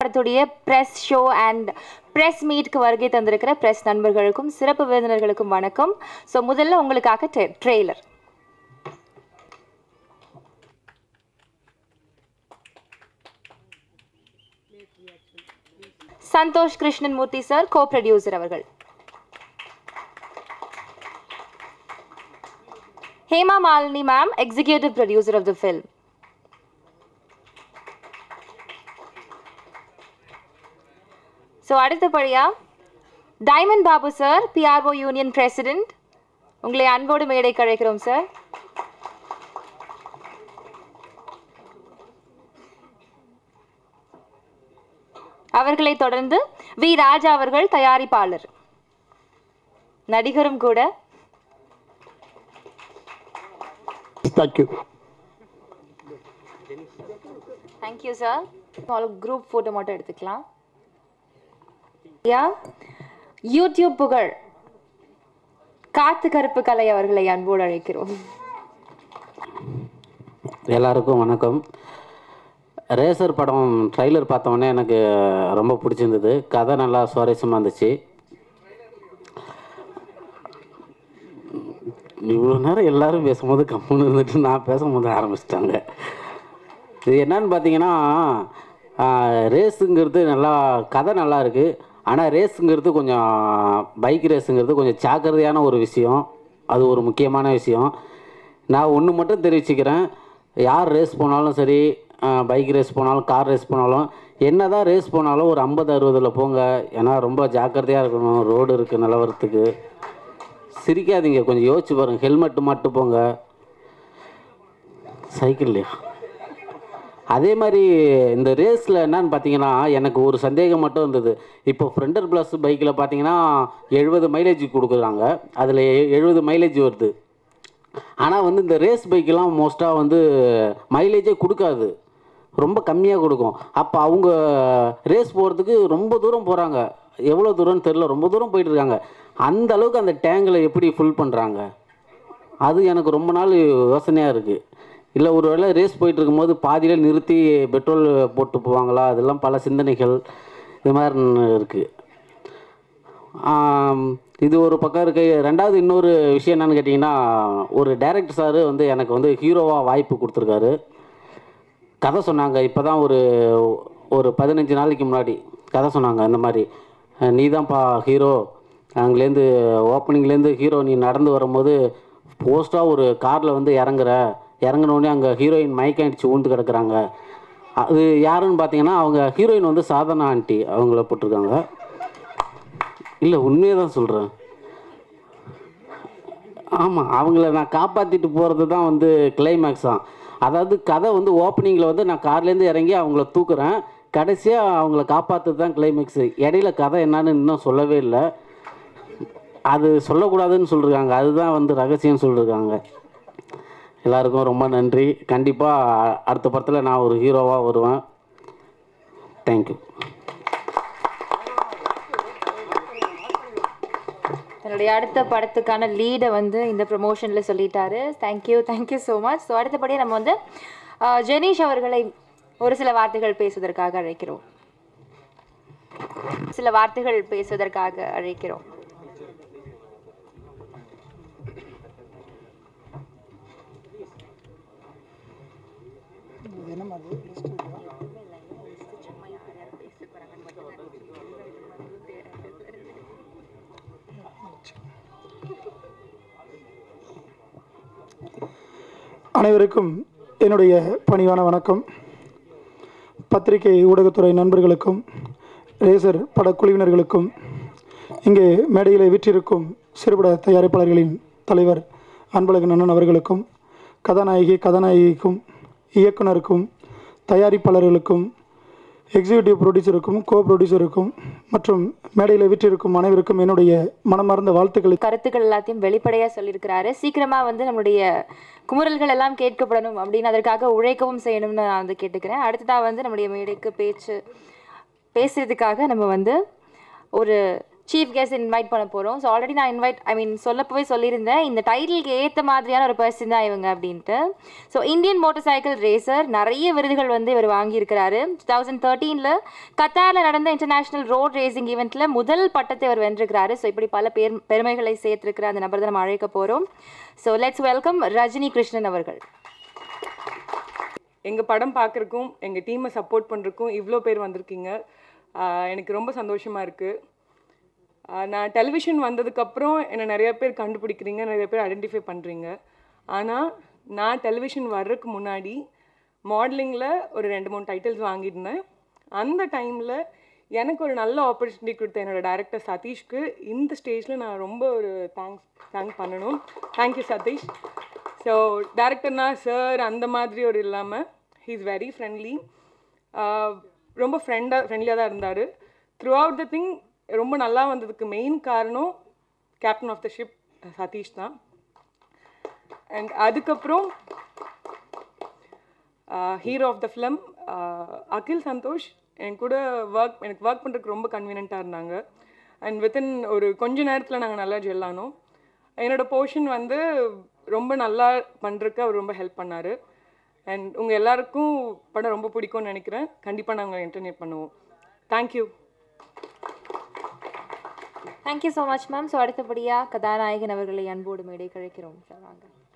படத்துடைய press show and press மீட்க்கு வருகை தந்திருக்கிற ப்ரெஸ் நண்பர்களுக்கும் சிறப்பு விருந்தினர்களுக்கும் வணக்கம் ஸோ முதல்ல உங்களுக்காக trailer Santosh Krishnan Murthy sir co producer அவர்கள் Hema Malini ma'am executive producer of the film so அடுத்தபடியா diamond Babu sir PRO union president உங்களை அன்போடு மேடை கழைக்கிறோம் சார் அவர்களை தொடர்ந்து வி ராஜா அவர்கள் தயாரிப்பாளர் நடிகரும் கூட thank you thank you sir group photo மட்டும் எடுத்துக்கலாம் யா யூடியூப் புகழ் காத்து கருப்பு கலை அவர்களை அன்போடு அழைக்கிறோம் எல்லாருக்கும் வணக்கம் ரேசர் படம் ட்ரைலர் பார்த்தோன்னே எனக்கு ரொம்ப பிடிச்சிருந்தது கதை நல்லா சுவாரஸ்யமாக இருந்துச்சு இவ்வளோ நேரம் எல்லாரும் பேசும்போது கம்முன்னு இருந்துட்டு நான் பேசும்போது ஆரம்பிச்சிட்டாங்க இது என்னன்னு பார்த்தீங்கன்னா ரேஸுங்கிறது நல்லா கதை நல்லா இருக்குது ஆனால் ரேஸுங்கிறது கொஞ்சம் பைக் ரேஸுங்கிறது கொஞ்சம் ஜாக்கிரதையான ஒரு விஷயம் அது ஒரு முக்கியமான விஷயம் நான் ஒன்று மட்டும் தெரிவிச்சுக்கிறேன் யார் ரேஸ் போனாலும் சரி பைக் ரேஸ் போனாலும் கார் ரேஸ் போனாலும் என்ன தான் ரேஸ் போனாலும் ஒரு ஐம்பது அறுபதில் போங்க ஏன்னா ரொம்ப ஜாக்கிரதையாக இருக்கணும் ரோடு இருக்குது நிலவரத்துக்கு சிரிக்காதீங்க கொஞ்சம் யோசிச்சு பாருங்கள் ஹெல்மெட்டு மட்டும் போங்க சைக்கிள்லையா அதே மாதிரி இந்த ரேஸில் என்னன்னு பார்த்தீங்கன்னா எனக்கு ஒரு சந்தேகம் மட்டும் இருந்தது இப்போ ஃப்ரெண்டர் ப்ளஸ் பைக்கில் பார்த்தீங்கன்னா எழுபது மைலேஜ் கொடுக்குறாங்க அதில் எழுபது மைலேஜ் வருது ஆனால் வந்து இந்த ரேஸ் பைக்கெலாம் மோஸ்ட்டாக வந்து மைலேஜே கொடுக்காது ரொம்ப கம்மியாக கொடுக்கும் அப்போ அவங்க ரேஸ் போகிறதுக்கு ரொம்ப தூரம் போகிறாங்க எவ்வளோ தூரம்னு தெரில ரொம்ப தூரம் போயிட்டு இருக்காங்க அந்த அளவுக்கு அந்த டேங்கில் எப்படி ஃபுல் பண்ணுறாங்க அது எனக்கு ரொம்ப நாள் யோசனையாக இருக்குது இல்லை ஒரு வேளை ரேஸ் போயிட்டு இருக்கும்போது பாதியில் நிறுத்தி பெட்ரோல் போட்டு போவாங்களா அதெல்லாம் பல சிந்தனைகள் இது மாதிரி இருக்குது ஆம், இது ஒரு பக்கம் இருக்கு ரெண்டாவது இன்னொரு விஷயம் என்னன்னு கேட்டிங்கன்னா ஒரு டைரக்டர் சார் வந்து எனக்கு வந்து ஹீரோவாக வாய்ப்பு கொடுத்துருக்காரு கதை சொன்னாங்க இப்போ தான் ஒரு ஒரு பதினஞ்சு நாளைக்கு முன்னாடி கதை சொன்னாங்க இந்த மாதிரி நீ தான்ப்பா ஹீரோ அங்கேருந்து ஓப்பனிங்லேருந்து ஹீரோ நீ நடந்து வரும்போது போஸ்ட்டாக ஒரு காரில் வந்து இறங்குற இறங்குனோடனே அங்கே ஹீரோயின் மயக்கம் அடிச்சு ஊந்து கிடக்குறாங்க அது யாருன்னு பார்த்தீங்கன்னா அவங்க ஹீரோயின் வந்து சாதனா ஆண்டி அவங்கள போட்டிருக்காங்க இல்லை உண்மையை தான் சொல்கிறேன் ஆமாம் அவங்கள நான் காப்பாற்றிட்டு போகிறது தான் வந்து கிளைமேக்ஸ் தான் அதாவது கதை வந்து ஓப்பனிங்கில் வந்து நான் கார்லேருந்து இறங்கி அவங்கள தூக்குறேன் கடைசியாக அவங்கள காப்பாற்றுறது தான் கிளைமேக்ஸு இடையில கதை என்னன்னு இன்னும் சொல்லவே இல்லை அது சொல்லக்கூடாதுன்னு சொல்லியிருக்காங்க அதுதான் வந்து ரகசியம்னு சொல்லியிருக்காங்க எல்லாருக்கும் ரொம்ப நன்றி கண்டிப்பாக அடுத்த படத்தில் நான் ஒரு ஹீரோவாக வருவேன் தேங்க்யூ தன்னுடைய அடுத்த படத்துக்கான லீடை வந்து இந்த ப்ரொமோஷனில் சொல்லிட்டாரு thank you thank you so much so அடுத்தபடியே நம்ம வந்து அஹ், ஜெனீஷ் அவர்களை ஒரு சில வார்த்தைகள் பேசுவதற்காக அழைக்கிறோம் சில வார்த்தைகள் பேசுவதற்காக அழைக்கிறோம் அனைவருக்கும் என்னுடைய பணிவான வணக்கம் பத்திரிகை ஊடகத்துறை நண்பர்களுக்கும் ரேசர் படக்குழுவினர்களுக்கும் இங்கே மேடையில் வீற்றிருக்கும் சிறுபட தயாரிப்பாளர்களின் தலைவர் அன்பழகன் அண்ணன் அவர்களுக்கும் கதாநாயகி கதாநாயகிக்கும் இயக்குனருக்கும் தயாரிப்பாளர்களுக்கும் எக்ஸிக்யூட்டிவ் ப்ரொடியூசருக்கும் கோ ப்ரொடியூசருக்கும் மற்றும் மேடையில் வீற்றிருக்கும் அனைவருக்கும் என்னுடைய மனமார்ந்த வாழ்த்துக்களை கருத்துக்கள் எல்லாத்தையும் வெளிப்படையாக சொல்லியிருக்கிறாரு சீக்கிரமாக வந்து நம்மளுடைய குமுறல்கள் எல்லாம் கேட்கப்படணும் அப்படின்னு அதற்காக உழைக்கவும் செய்யணும்னு நான் வந்து கேட்டுக்கிறேன் அடுத்ததாக வந்து நம்முடைய மேடைக்கு பேச்சு பேசுறதுக்காக நம்ம வந்து ஒரு சீஃப் கெஸ்ட் இன்வைட் பண்ண போகிறோம் ஸோ ஆல்ரெடி நான் இன்வைட் ஐ மீன் சொல்லப்போவே சொல்லியிருந்தேன் இந்த டைட்டிலுக்கு ஏற்ற மாதிரியான ஒரு பர்சன் தான் இவங்க அப்படின்ட்டு so Indian motorcycle racer நிறைய விருதுகள் வந்து இவர் வாங்கியிருக்கிறாரு டூ தௌசண்ட் தேர்ட்டீனில் கத்தாரில் நடந்த இன்டர்நேஷனல் ரோட் ரேசிங் ஈவெண்ட்டில் முதல் பட்டத்தை அவர் வென்றிருக்கிறாரு ஸோ இப்படி பல பேர் பெருமைகளை சேர்த்திருக்கிற அந்த நபர் தான் நம்ம அழைக்க போகிறோம் so let's welcome Rajini Krishnan அவர்கள் எங்கள் படம் பார்க்குறக்கும் எங்கள் டீமை சப்போர்ட் பண்ணுறக்கும் இவ்வளோ பேர் வந்திருக்கீங்க ஆஹ் எனக்கு ரொம்ப சந்தோஷமாக இருக்குது நான் டெலிவிஷன் வந்ததுக்கப்புறம் என்னை நிறைய பேர் கண்டுபிடிக்கிறீங்க நிறைய பேர் ஐடென்டிஃபை பண்ணுறீங்க ஆனால் நான் டெலிவிஷன் வர்றதுக்கு முன்னாடி மாடலிங்கில் ஒரு ரெண்டு மூணு டைட்டில்ஸ் வாங்கியிருந்தேன் அந்த டைமில் எனக்கு ஒரு நல்ல ஆப்பர்ச்சுனிட்டி கொடுத்த என்னோட டைரக்டர் சதீஷ்க்கு இந்த ஸ்டேஜில் நான் ரொம்ப ஒரு தேங்க்ஸ் தேங்க் பண்ணணும் தேங்க்யூ சதீஷ் ஸோ டேரக்டர்னா சார் அந்த மாதிரி ஒரு இல்லாமல் ஹீ இஸ் வெரி ஃப்ரெண்ட்லி ரொம்ப ஃப்ரெண்டாக ஃப்ரெண்ட்லியாக தான் இருந்தார் த்ரூ அவுட் த திங் ரொம்ப நல்லா வந்ததுக்கு மெயின் காரணம் captain of the ship Satish தான் அண்ட் அதுக்கப்புறம் hero of the film Akhil Santhosh என் கூட ஒர்க் எனக்கு ஒர்க் பண்ணுறதுக்கு ரொம்ப கன்வீனியண்ட்டாக இருந்தாங்க அண்ட் வித்தின் ஒரு கொஞ்ச நேரத்தில் நாங்கள் நல்லா ஜெல்லானோம் என்னோட போர்ஷன் வந்து ரொம்ப நல்லா பண்ணுறதுக்கு அவர் ரொம்ப ஹெல்ப் பண்ணார் அண்ட் உங்கள் எல்லாருக்கும் படம் ரொம்ப பிடிக்கும்னு நினைக்கிறேன் கண்டிப்பாக நாங்கள் என்டர்டெயின் பண்ணுவோம் thank you thank you so much ma'am so அடுத்தபடியாக கதாநாயகன் அவர்களை அன்போடு மேடை கழிக்கிறோம் சார் வாங்க